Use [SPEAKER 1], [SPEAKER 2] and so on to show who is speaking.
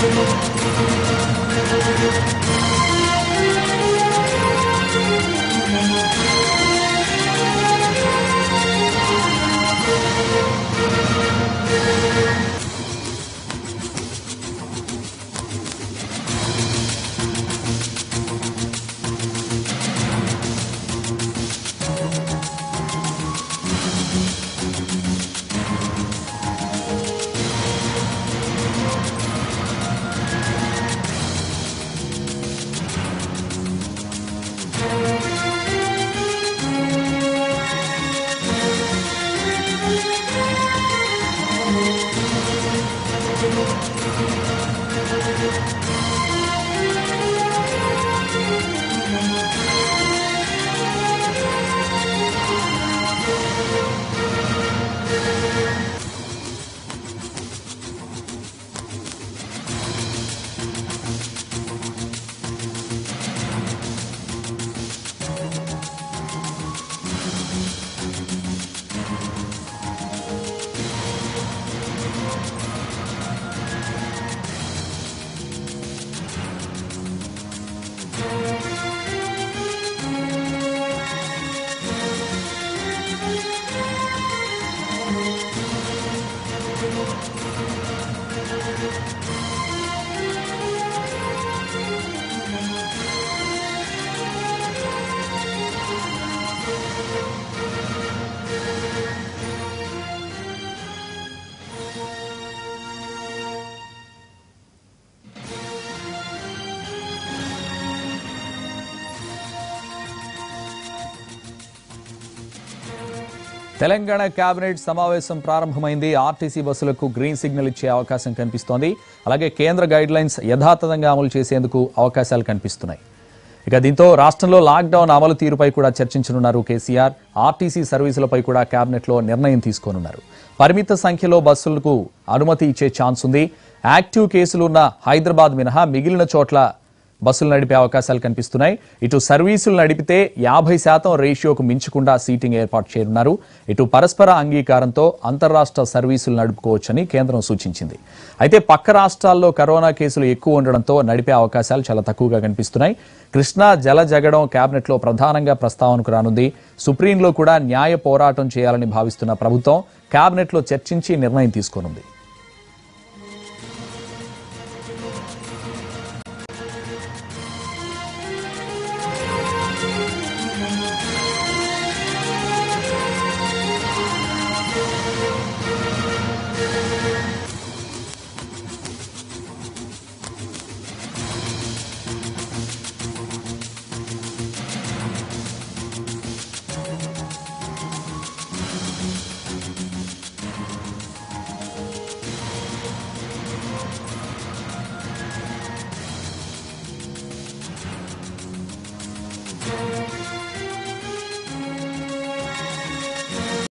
[SPEAKER 1] Telangana cabinet సమావేశం ప్రారంభమైంది RTC బస్సులకు green signal ఇచ్చే అవకాశం కనిపిస్తోంది అలాగే కేంద్ర గైడ్ లైన్స్ యథాతథంగా అమలు చేసేందుకు అవకాశాలు కనిపిస్తున్నాయి ఇక దీంతో రాష్ట్రంలో లాక్డౌన్ అమలు తీరుపై కూడా చర్చించనున్నారు కేసీఆర్ ఆర్టీసీ సర్వీసులపై కూడా కేబినెట్లో నిర్ణయం తీసుకోనున్నారు పరిమిత సంఖ్యలో బస్సులకు అనుమతి ఇచ్చే ఛాన్స్ ఉంది యాక్టివ్ కేసులు ఉన్న హైదరాబాద్ మినహా మిగిలిన చోట్ల బస్సులు నడిపే అవకాశాలు కనిపిస్తున్నాయి ఇటు సర్వీసులు నడిపితే యాభై శాతం రేషియోకు మించకుండా సీటింగ్ ఏర్పాటు చేయనున్నారు ఇటు పరస్పర అంగీకారంతో అంతర్రాష్ట్ర సర్వీసులు నడుపుకోవచ్చని కేంద్రం సూచించింది అయితే పక్క రాష్ట్రాల్లో కరోనా కేసులు ఎక్కువ ఉండడంతో నడిపే అవకాశాలు చాలా తక్కువగా కనిపిస్తున్నాయి కృష్ణా జల జగడం కేబినెట్లో ప్రధానంగా ప్రస్తావనకు రానుంది సుప్రీంలో కూడా న్యాయ పోరాటం చేయాలని భావిస్తున్న ప్రభుత్వం కేబినెట్లో చర్చించి నిర్ణయం తీసుకోనుంది